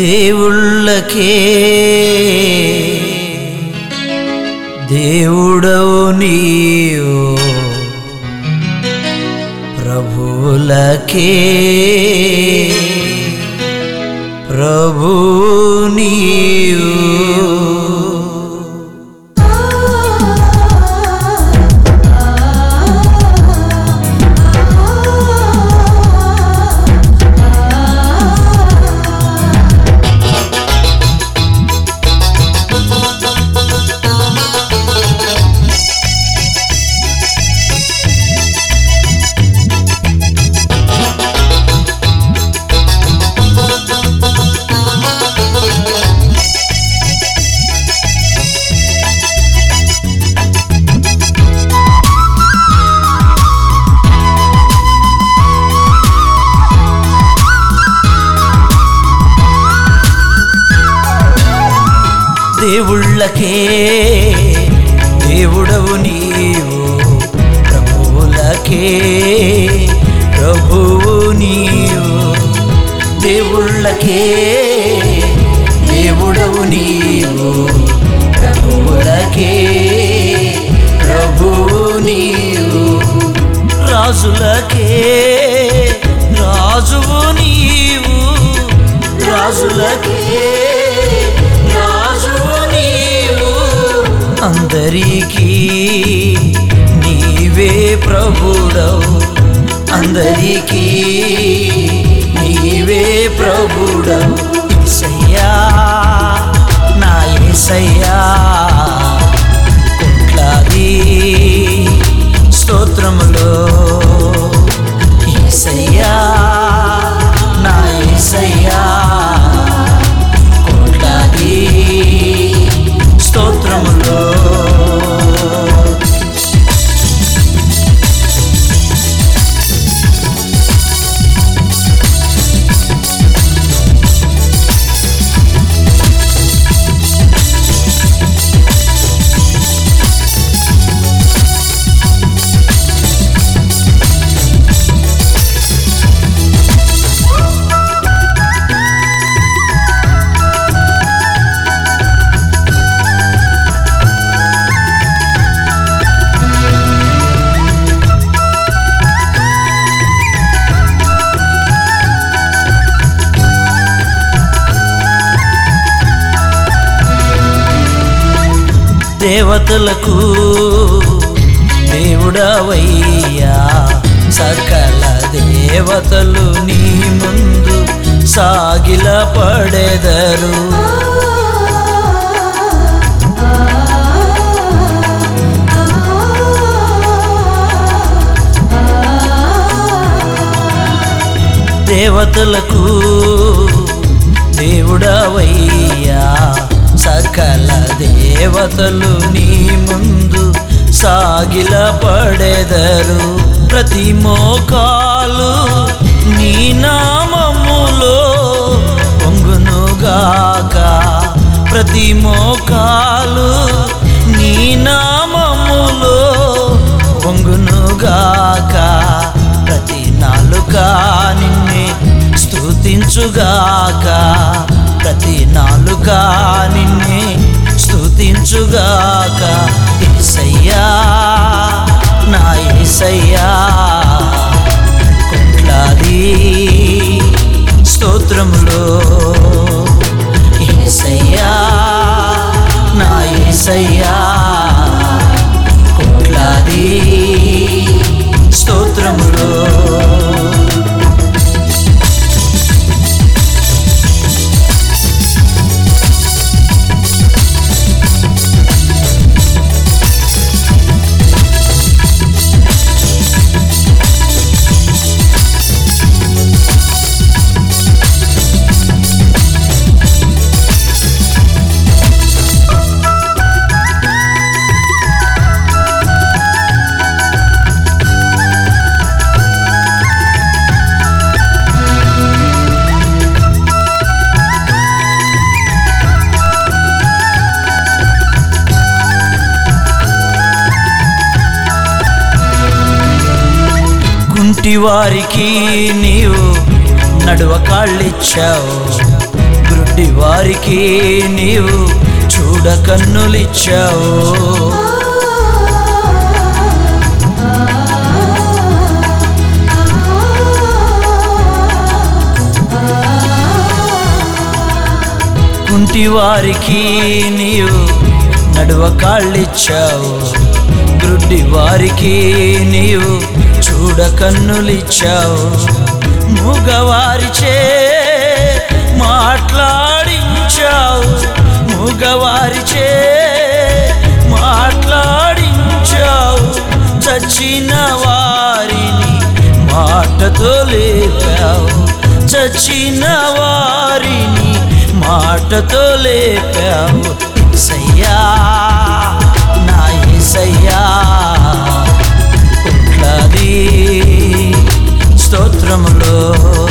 దేవుళ్ళకే దేవుడవు నీవు ప్రభువులకే ప్రభు నీవు దేవుళ్ళకే దేవుడవు నీవు ప్రభువులకే ప్రభువు నీవు దేవుళ్ళకే దేవుడవు నీవు ప్రభువులకే ప్రభువు నీవు రాజులకే రాజువు నీవు రాజులకే రాజువు నీవు అందరికీ నీవే ప్రభుడవు అందరికీ నీవే ప్రభుడవు ఏసయ్యా నా ఏసయ్యా కోట్లాది స్తోత్రములో ఏసయ్యా నా ఏసయ్యా కోట్లాది స్తోత్రములో దేవతలకు దేవుడవయ్యా సకల దేవతలు నీ ముందు సాగిల పడెదరు దేవతలకు దేవుడవయ్యా సకల దేవతలు నీ ముందు సాగిల పడెదరు ప్రతి మోకాలు నీ నామములో పొంగునుగాక ప్రతి మోకాలు నీ నామములో పొంగునుగాక ప్రతి నాలుక నిన్నే స్తుతించుగాక ప్రతి నాలుక నిన్నే స్తుతించుగాక ఏసయ్యా నా ఏసయ్యా కొట్లాది స్తోత్రములో ఏసయ్యా నా ఏసయ్యా కోట్లాది స్తోత్రములో కుంటి వారికి నీవు నడువ కాళ్ళిచ్చావు గుడ్డి వారికి నీవు చూడ కన్నులిచ్చావు కుంటి వారికి నీవు నడువ కాళ్ళిచ్చావు గ్రుడ్డి వారికి నీవు చూడ కన్నులిచ్చావు మూగవారిచే మాట్లాడించావు మూగవారిచే మాట్లాడించావు చచ్చిన వారిని మాటతో లేపావు చచ్చిన వారిని మాటతో లేపావు సయ్యా నా ఏసయ్యా ఉట్లాది స్తోత్రములో